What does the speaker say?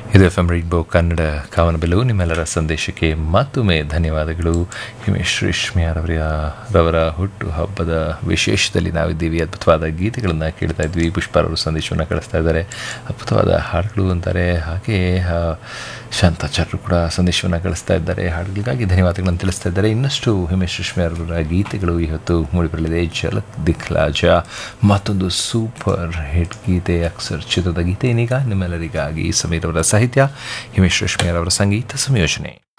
ಇದು F M Rainbow Kannada ಕಾವನಬೆಲು ನಿಮ್ಮೆಲ್ಲರ ಸಂದೇಶಕ್ಕೆ ಮತ್ತೊಮ್ಮೆ ಧನ್ಯವಾದಗಳು ಹಿಮೇಶ್ ರೇಷ್ಮೆಯರವರ ರವರ ಹುಟ್ಟು ಹಬ್ಬದ ವಿಶೇಷದಲ್ಲಿ ನಾವಿದ್ದೀವಿ ಅದ್ಭುತವಾದ ಗೀತೆಗಳನ್ನು ಕೇಳ್ತಾ ಇದ್ವಿ ಪುಷ್ಪಾರವರು ಸಂದೇಶವನ್ನು ಕಳಿಸ್ತಾ ಇದ್ದಾರೆ ಅದ್ಭುತವಾದ ಹಾಡುಗಳು ಅಂತಾರೆ ಹಾಗೆ ಆ, ಶಾಂತಾಚಾರ್ಯರು ಕೂಡ ಸಂದೇಶವನ್ನು ಕಳಿಸ್ತಾ ಇದ್ದಾರೆ ಹಾಡುಗಳಿಗಾಗಿ ಧನ್ಯವಾದಗಳನ್ನು ತಿಳಿಸ್ತಾ ಇದ್ದಾರೆ ಇನ್ನಷ್ಟು ಹಿಮೇಶ್ ರೇಷ್ಮೆಯರವರ ಗೀತೆಗಳು ಇವತ್ತು ಮೂಡಿಬರಲಿದೆ ಝಲಕ್ ದಿಖ್ಲಾಜ ಮತ್ತೊಂದು ಸೂಪರ್ ಹಿಟ್ ಗೀತೆ ಅಕ್ಸರ್ ಚಿತ್ರದ ಗೀತೆ ಏನೀಗ ನಿಮ್ಮೆಲ್ಲರಿಗಾಗಿ ಸಮೀರ್ ಅವರ ಸಾಹಿತ್ಯ ಹಿಮೇಶ್ ರೇಷ್ಮೆಯರವರ ಸಂಗೀತ ಸಂಯೋಜನೆ